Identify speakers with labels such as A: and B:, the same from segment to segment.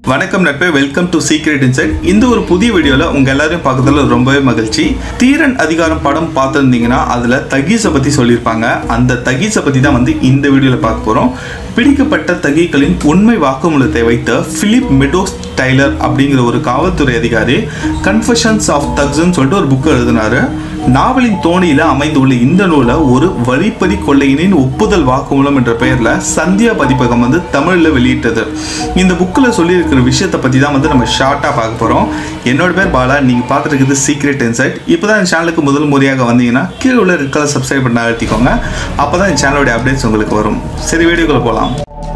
A: வணக்கம் நட்பே welcome to secret inside இந்த ஒரு புதிய வீடியோவில் உங்கள் எல்லாரையும் பார்க்கறதுல ரொம்பவே மகிழ்ச்சி தீரன் அதிகாரம் படம் பார்த்துருந்தீங்கன்னா அதில் தகீஸை பற்றி சொல்லியிருப்பாங்க அந்த தகீஸை பற்றி தான் வந்து இந்த வீடியோவில் பார்க்க போகிறோம் பிடிக்கப்பட்ட தகீக்களின் உண்மை வாக்குமூலத்தை வைத்த பிலிப் மெடோஸ் டைலர் அப்படிங்கிற ஒரு காவல்துறை அதிகாரி கன்ஃபஷன்ஸ் ஆஃப் தக்ஸ்ன்னு சொல்லிட்டு ஒரு புக் எழுதினாரு நாவலின் தோணியில அமைந்துள்ள இந்த நூலை ஒரு வழிப்பறி கொள்ளையினின் ஒப்புதல் வாக்குமூலம் என்ற பெயர்ல சந்தியா பதிப்பகம் வந்து தமிழ்ல வெளியிட்டது இந்த புக்கில் சொல்லியிருக்கிற விஷயத்தை பத்தி தான் வந்து நம்ம ஷார்ட்டா பார்க்க போறோம் என்னோட பேர் பாலா நீங்க பார்த்துட்டு இருக்கிறது சீக்ரெட் இன்சைட் இப்போதான் இந்த சேனலுக்கு முதல் முறையாக வந்தீங்கன்னா கீழே உள்ள ரெட் கலர் சப்ஸ்கிரைப் பண்ண அழுத்திக்கோங்க அப்பதான் இந்த சேனலோட அப்டேட்ஸ் உங்களுக்கு வரும் சரி வீடியோக்குள்ள போகலாம்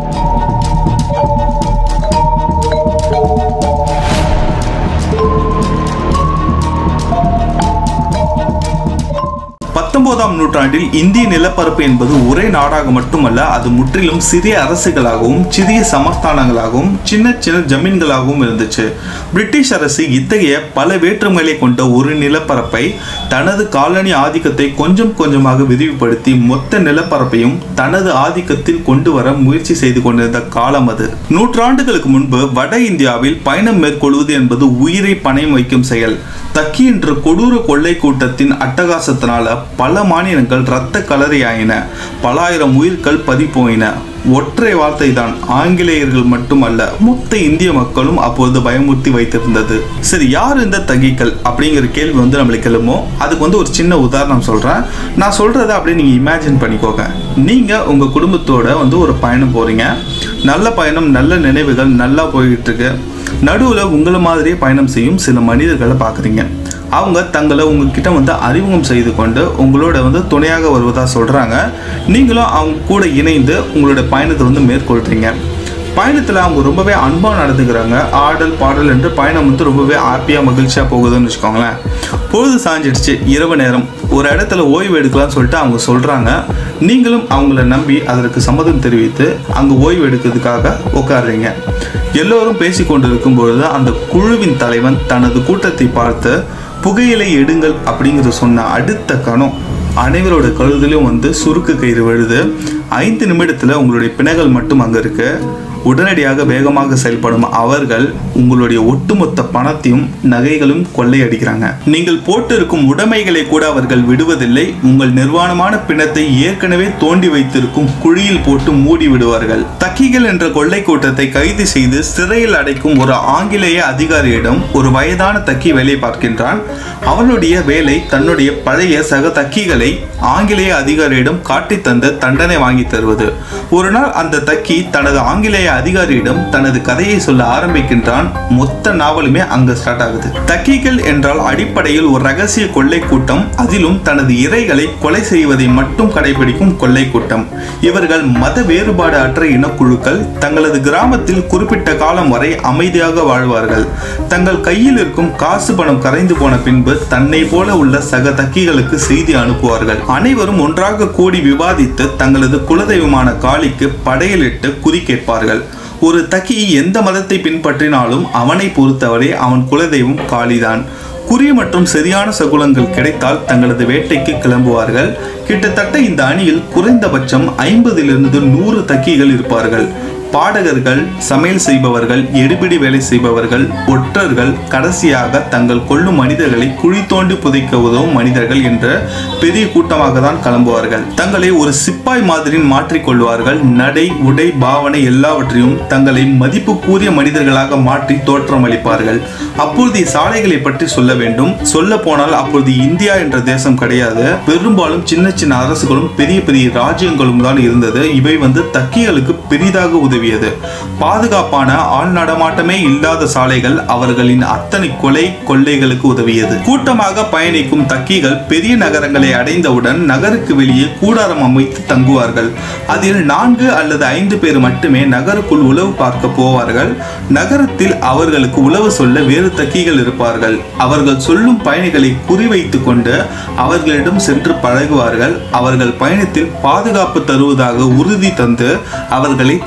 A: பத்தொன்பதாம் நூற்றாண்டில் இந்திய நிலப்பரப்பு என்பது ஒரே நாடாக மட்டுமல்ல அது முற்றிலும் சிறிய அரசுகளாகவும் சிறிய சமஸ்தானங்களாகவும் சின்ன சின்ன ஜமீன்களாகவும் இருந்துச்சு பிரிட்டிஷ் அரசு இத்தகைய பல வேற்றுமைகளை கொண்ட ஒரு நிலப்பரப்பை தனது காலனி ஆதிக்கத்தை கொஞ்சம் கொஞ்சமாக விரிவுபடுத்தி மொத்த நிலப்பரப்பையும் தனது ஆதிக்கத்தில் கொண்டு வர முயற்சி செய்து கொண்டிருந்த காலம் அது நூற்றாண்டுகளுக்கு முன்பு வட இந்தியாவில் பயணம் மேற்கொள்வது என்பது உயிரை பணயம் வைக்கும் செயல் தக்கி என்ற கொடூர கொள்ளை கூட்டத்தின் அட்டகாசத்தினால பல மாநிலங்கள் இரத்த கலரியாயின பல ஆயிரம் உயிர்கள் பறிபோயின ஒற்றை வார்த்தை தான் ஆங்கிலேயர்கள் மட்டுமல்ல மொத்த இந்திய மக்களும் அப்பொழுது பயமுறுத்தி வைத்திருந்தது சரி யார் இந்த தகிகள் அப்படிங்கிற கேள்வி வந்து நம்மளுக்கு எழுமோ அதுக்கு வந்து ஒரு சின்ன உதாரணம் சொல்றேன் நான் சொல்றதை அப்படியே நீங்க இமேஜின் பண்ணிக்கோங்க நீங்க உங்க குடும்பத்தோட வந்து ஒரு பயணம் போறீங்க நல்ல பயணம் நல்ல நினைவுகள் நல்லா போயிட்டு இருக்கு நடுவில் உங்களை மாதிரியே பயணம் செய்யும் சில மனிதர்களை பார்க்குறீங்க அவங்க தங்களை உங்ககிட்ட வந்து அறிமுகம் செய்து கொண்டு உங்களோட வந்து துணையாக வருவதாக சொல்கிறாங்க நீங்களும் அவங்க கூட இணைந்து உங்களோட பயணத்தை வந்து மேற்கொள்கிறீங்க பயணத்தில் அவங்க ரொம்பவே அன்பாக நடந்துக்கிறாங்க ஆடல் பாடல் என்று பயணம் வந்து ரொம்பவே ஹாப்பியாக மகிழ்ச்சியாக போகுதுன்னு வச்சுக்கோங்களேன் பொழுது சாஞ்சிடுச்சு இரவு நேரம் ஒரு இடத்துல ஓய்வு எடுக்கலாம்னு சொல்லிட்டு அவங்க சொல்கிறாங்க நீங்களும் அவங்கள நம்பி அதற்கு சம்மதம் தெரிவித்து அங்கே ஓய்வு எடுக்கிறதுக்காக உட்காடுறீங்க எல்லோரும் பேசி கொண்டு இருக்கும் பொழுது அந்த குழுவின் தலைவன் தனது கூட்டத்தை பார்த்து புகையிலை எடுங்கள் அப்படிங்கிறது சொன்ன அடுத்த கணம் அனைவரோட கழுதிலும் வந்து சுருக்கு கயிறு விழுது ஐந்து நிமிடத்தில் உங்களுடைய பிணைகள் மட்டும் அங்கே இருக்கு உடனடியாக வேகமாக செயல்படும் அவர்கள் உங்களுடைய ஒட்டுமொத்த பணத்தையும் நகைகளும் கொள்ளையடிக்கிறாங்க நீங்கள் போட்டிருக்கும் உடைமைகளை கூட அவர்கள் விடுவதில்லை உங்கள் நிர்வாணமான பிணத்தை ஏற்கனவே தோண்டி வைத்திருக்கும் குழியில் போட்டு மூடி விடுவார்கள் தக்கிகள் என்ற கொள்ளை கூட்டத்தை கைது செய்து சிறையில் அடைக்கும் ஒரு ஆங்கிலேய அதிகாரியிடம் ஒரு வயதான தக்கி வேலை பார்க்கின்றான் அவனுடைய வேலை தன்னுடைய பழைய சக தக்கிகளை ஆங்கிலேய அதிகாரியிடம் காட்டி தந்து தண்டனை வாங்கி தருவது ஒரு நாள் அந்த தக்கி தனது ஆங்கிலேய அதிகாரியிடம் தனது கதையை சொல்ல ஆரம்பிக்கின்றான் மொத்த நாவலுமே அங்க ஸ்டார்ட் ஆகுது தக்கிகள் என்றால் அடிப்படையில் ஒரு ரகசிய கொள்ளை கூட்டம் அதிலும் தனது இறைகளை கொலை செய்வதை மட்டும் கடைபிடிக்கும் கொள்ளை கூட்டம் இவர்கள் மத வேறுபாடு அற்ற இனக்குழுக்கள் தங்களது கிராமத்தில் குறிப்பிட்ட காலம் வரை அமைதியாக வாழ்வார்கள் தங்கள் கையில் இருக்கும் காசு பணம் கரைந்து போன பின்பு தன்னை போல உள்ள சக தக்கிகளுக்கு செய்தி அனுப்புவார்கள் அனைவரும் ஒன்றாக கூடி விவாதித்து தங்களது குலதெய்வமான காளிக்கு படையலிட்டு குறி கேட்பார்கள் ஒரு தக்கி எந்த மதத்தை பின்பற்றினாலும் அவனை பொறுத்தவரை அவன் குலதெய்வம் காளிதான் குறி மற்றும் சரியான சகுலங்கள் கிடைத்தால் தங்களது வேட்டைக்கு கிளம்புவார்கள் கிட்டத்தட்ட இந்த அணியில் குறைந்தபட்சம் ஐம்பதிலிருந்து நூறு தக்கிகள் இருப்பார்கள் பாடகர்கள் சமையல் செய்பவர்கள் எடுபிடி வேலை செய்பவர்கள் ஒற்றர்கள் கடைசியாக தங்கள் கொள்ளும் மனிதர்களை குழி தோண்டி புதைக்க உதவும் மனிதர்கள் என்ற பெரிய கூட்டமாக தான் கிளம்புவார்கள் தங்களை ஒரு சிப்பாய் மாதிரி மாற்றிக்கொள்வார்கள் நடை உடை பாவனை எல்லாவற்றையும் தங்களை மதிப்பு கூறிய மனிதர்களாக மாற்றி தோற்றமளிப்பார்கள் அப்பொழுது சாலைகளை பற்றி சொல்ல வேண்டும் சொல்ல போனால் அப்பொழுது இந்தியா என்ற தேசம் கிடையாது பெரும்பாலும் சின்ன சின்ன அரசுகளும் பெரிய பெரிய ராஜ்யங்களும் தான் இருந்தது இவை வந்து தக்கிகளுக்கு பெரிதாக உதவியது பாதுகாப்பான ஆள் நடமாட்டமே இல்லாத சாலைகள் அவர்களின் அத்தனை கொலை கொள்ளைகளுக்கு உதவியது கூட்டமாக பயணிக்கும் தக்கிகள் பெரிய நகரங்களை அடைந்தவுடன் நகருக்கு வெளியே கூடாரம் அமைத்து தங்குவார்கள் அதில் நான்கு அல்லது ஐந்து பேர் மட்டுமே நகருக்குள் உளவு பார்க்க போவார்கள் நகரத்தில் அவர்களுக்கு உளவு சொல்ல வேறு தக்கிகள் இருப்பார்கள் அவர்கள் சொல்லும் பயணிகளை குறிவைத்துக் கொண்டு அவர்களிடம் சென்று பழகுவார்கள் அவர்கள் பயணத்தில் பாதுகாப்பு தருவதாக உறுதி தந்து அவர்களை தங்கள் பயண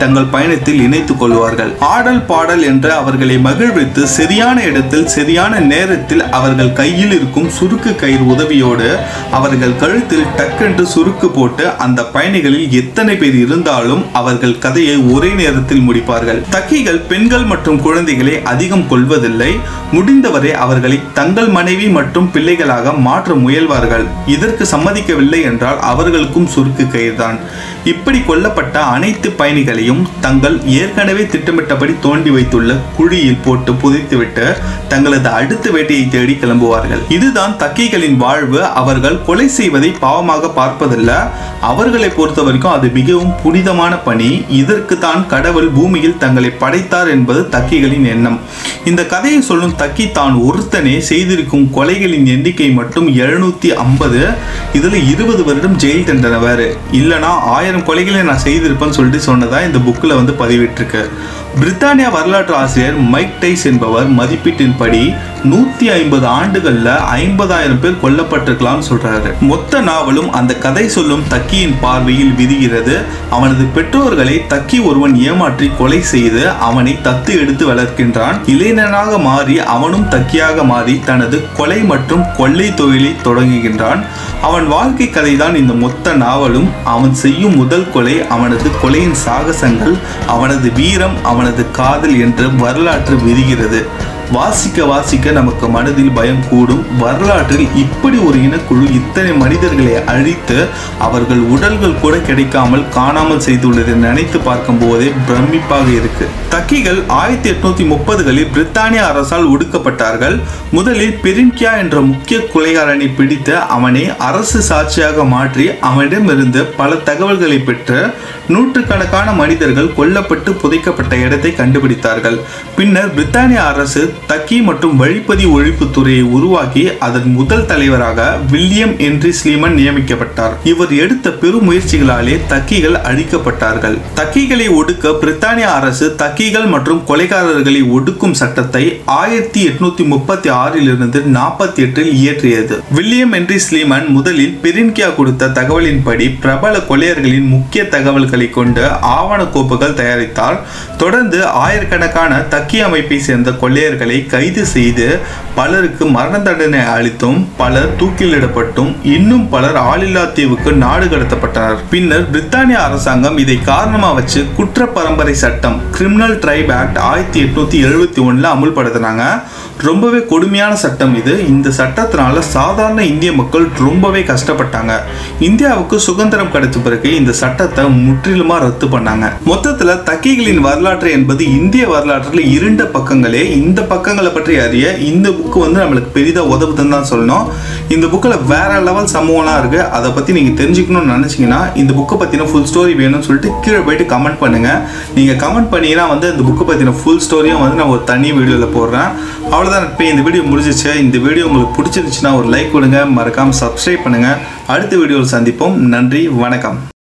A: பயணத்தில் இணைத்துக் கொள்வார்கள் ஆடல் பாடல் என்று அவர்களை மகிழ்வித்து சரியான இடத்தில் சரியான நேரத்தில் அவர்கள் கையில் இருக்கும் சுருக்கு கயிறு உதவியோடு அவர்கள் கழுத்தில் டக்கென்று சுருக்கு போட்டு அந்த பயணிகளில் எத்தனை பேர் இருந்தாலும் அவர்கள் கதையை ஒரே நேரத்தில் முடிப்பார்கள் தக்கிகள் பெண்கள் மற்றும் குழந்தைகளை அதிகம் கொள்வதில்லை முடிந்தவரை அவர்களை தங்கள் மனைவி மற்றும் பிள்ளைகளாக மாற்ற முயல்வார்கள் இதற்கு சம்மதிக்கவில்லை என்றால் அவர்களுக்கும் சுருக்கு கயிறுதான் இப்படி கொல்லப்பட்ட அனைத்து பயணிகளையும் தங்கள் ஏற்கனவே திட்டமிட்டபடி தோண்டி வைத்துள்ள குழியில் போட்டு புதைத்துவிட்டு தங்களது அடுத்த வேட்டையை தேடி கிளம்புவார்கள் இதுதான் தக்கிகளின் வாழ்வு அவர்கள் கொலை செய்வதை பாவமாக பார்ப்பதில்ல அவர்களை பொறுத்த வரைக்கும் அது மிகவும் புனிதமான பணி இதற்கு தான் கடவுள் பூமியில் தங்களை படைத்தார் என்பது தக்கிகளின் எண்ணம் இந்த கதையை சொல்லும் தக்கி தான் ஒருத்தனே செய்திருக்கும் கொலைகளின் எண்ணிக்கை மட்டும் எழுநூத்தி ஐம்பது இதுல இருபது வருடம் ஜெயில் தண்டனை வேறு இல்லைனா ஆயிரம் கொலைகளை நான் செய்திருப்பேன்னு சொல்லிட்டு சொன்னதா இந்த புக்கில் வந்து பதிவிட்டிருக்கு பிரித்தானியா வரலாற்று ஆசிரியர் மைக் டைஸ் என்பவர் மதிப்பீட்டின்படி நூத்தி ஐம்பது ஆண்டுகள்ல ஐம்பதாயிரம் பேர் கொல்லப்பட்டிருக்கலாம் சொல்றாரு மொத்த நாவலும் அந்த கதை சொல்லும் தக்கியின் பார்வையில் விரிகிறது அவனது பெற்றோர்களை தக்கி ஒருவன் ஏமாற்றி கொலை செய்து அவனை தத்து எடுத்து வளர்க்கின்றான் இளைஞனாக மாறி அவனும் தக்கியாக மாறி தனது கொலை மற்றும் கொள்ளை தொழிலை தொடங்குகின்றான் அவன் வாழ்க்கை கதைதான் இந்த மொத்த நாவலும் அவன் செய்யும் முதல் கொலை அவனது கொலையின் சாகசங்கள் அவனது வீரம் அவனது காதல் என்று வரலாற்று விரிகிறது வாசிக்க வாசிக்க நமக்கு மனதில் பயம் கூடும் வரலாற்றில் இப்படி ஒரு இனக்குழு இத்தனை மனிதர்களை அழித்து அவர்கள் உடல்கள் கூட கிடைக்காமல் காணாமல் செய்துள்ளதை நினைத்து பார்க்கும் போதே பிரமிப்பாக இருக்கு தக்கிகள் ஆயிரத்தி எட்நூத்தி முப்பதுகளில் பிரித்தானிய அரசால் ஒடுக்கப்பட்டார்கள் முதலில் பெரின்கியா என்ற முக்கிய கொலைகாரனை பிடித்து அவனை அரசு சாட்சியாக மாற்றி அவனிடமிருந்து பல தகவல்களை பெற்று நூற்றுக்கணக்கான மனிதர்கள் கொல்லப்பட்டு புதைக்கப்பட்ட இடத்தை கண்டுபிடித்தார்கள் பின்னர் பிரித்தானிய அரசு தக்கி மற்றும் வழிப்பதி ஒழிப்பு துறையை உருவாக்கி அதன் முதல் தலைவராக வில்லியம் என்றி ஸ்லீமன் நியமிக்கப்பட்டார் இவர் எடுத்த பெரும் முயற்சிகளாலே தக்கிகள் அழிக்கப்பட்டார்கள் தக்கிகளை ஒடுக்க பிரித்தானிய அரசு தக்கிகள் மற்றும் கொலைகாரர்களை ஒடுக்கும் சட்டத்தை ஆயிரத்தி எட்நூத்தி முப்பத்தி ஆறில் இருந்து நாற்பத்தி எட்டில் இயற்றியது வில்லியம் என்றி ஸ்லீமன் முதலில் பெரின்கியா கொடுத்த தகவலின்படி பிரபல கொலையர்களின் முக்கிய தகவல்களை கொண்டு ஆவண கோப்புகள் தயாரித்தார் தொடர்ந்து ஆயிரக்கணக்கான தக்கி அமைப்பை சேர்ந்த கொள்ளையர்களை கைது செய்து பலருக்கு மரண தண்டனை அளித்தும் பலர் தூக்கிலிடப்பட்டும் இன்னும் பலர் ஆளில்லா தீவுக்கு நாடு கடத்தப்பட்டனர் பின்னர் பிரித்தானிய அரசாங்கம் இதை காரணமா வச்சு குற்ற பரம்பரை சட்டம் கிரிமினல் ட்ரைப் ஆக்ட் ஆயிரத்தி எட்நூத்தி எழுபத்தி ஒண்ணுல அமுல்படுத்தினாங்க ரொம்பவே கொடுமையான சட்டம் இது இந்த சட்டத்தினால சாதாரண இந்திய மக்கள் ரொம்பவே கஷ்டப்பட்டாங்க இந்தியாவுக்கு சுதந்திரம் கிடைச்ச பிறகு இந்த சட்டத்தை முற்றிலுமா ரத்து பண்ணாங்க மொத்தத்துல தக்கிகளின் வரலாற்று என்பது இந்திய வரலாற்றில் இருண்ட பக்கங்களே இந்த பக்கங்களை பற்றி அறிய இந்த புக்கு வந்து நம்மளுக்கு பெரிதா உதவுதுன்னு தான் சொல்லணும் இந்த புக்கில் வேற லெவல் சம்பவம்லாம் இருக்கு அதை பத்தி நீங்க தெரிஞ்சுக்கணும்னு நினைச்சீங்கன்னா இந்த புக்கை பத்தின ஃபுல் ஸ்டோரி வேணும்னு சொல்லிட்டு கீழே போயிட்டு கமெண்ட் பண்ணுங்க நீங்க கமெண்ட் பண்ணீங்கன்னா வந்து இந்த புக்கை பத்தின ஃபுல் ஸ்டோரியும் வந்து நான் ஒரு தனி வீடியோவில் போடுறேன் அவ்வளோதான் இப்போ இந்த வீடியோ முடிஞ்சிச்சு இந்த வீடியோ உங்களுக்கு பிடிச்சிருந்துச்சுன்னா ஒரு லைக் கொடுங்க மறக்காம சப்ஸ்கிரைப் பண்ணுங்க அடுத்த வீடியோவில் சந்திப்போம் நன்றி வணக்கம்